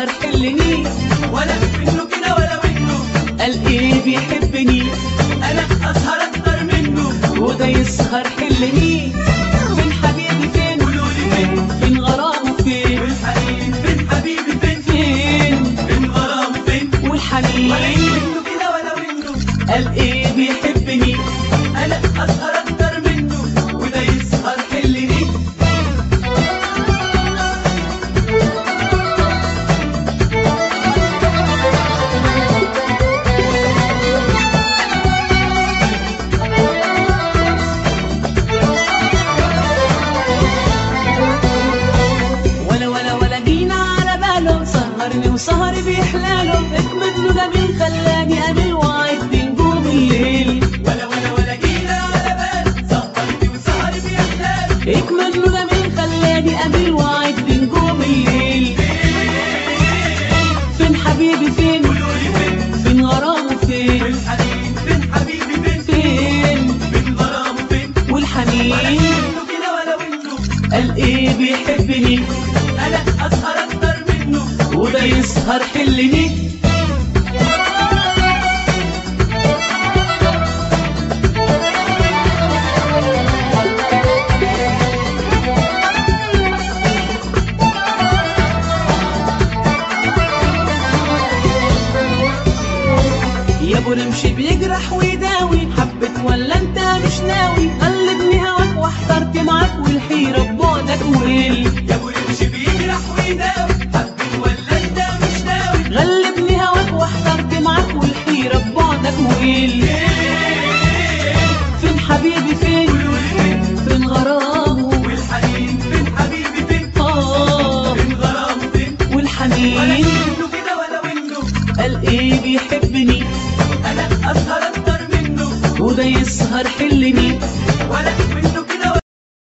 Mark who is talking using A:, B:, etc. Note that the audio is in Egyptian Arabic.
A: يسهر حلني
B: ولا منه كده ولا منه
A: قال ايه بيحبني
B: انا اسهر اكتر منه
A: وده يسهر حلني فين حبيبي فين
B: قولوا لي فين
A: فين غرامه فين
B: والحنين فين حبيبي فين
A: فين
B: فين غرام فين ولا
A: والحنين
B: منه كده ولا منه
A: قال ايه بيحبني
B: انا اسهر اكتر منه وده يسهر حلني
A: ولا ولا ولا جينا على باله سهرني وسهر بيحلاله اجمد له جميل خلاني قابل وعد نجوم الليل
B: ولا ولا ولا جينا على بال سهرتي وسهري بيحلال
A: اجمد له جميل خلاني قابل وعد نجوم الليل فين حبيبي فين
B: قولوا لي فين
A: فين غرامه فين
B: والحنين فين حبيبي فين
A: فين
B: فين غرام فين ولا
A: والحنين
B: منه كده ولا منه
A: قال ايه بيحبني
B: انا اسهر اكتر منه
A: وده يسهر حلني يا ابو نمشي بيجرح ويداوي حبت ولا انت مش ناوي قلبني هواك واحترت معاك والحيرة ببعدك ويل
B: يا ابو رمش بيجرح ويداوي حبيت ولا انت مش ناوي
A: غلبني هواك واحترت معاك والحيرة ببعدك ويل فين حبيبي فين
B: قولوا لي فين
A: فين غرامه
B: والحنين فين حبيبي فين
A: اه
B: فين غرام فين ولا
A: والحنين
B: منه كده ولا منه
A: قال ايه بيحبني
B: انا اسهر اكتر منه
A: وده يسهر حلني
B: ولا منه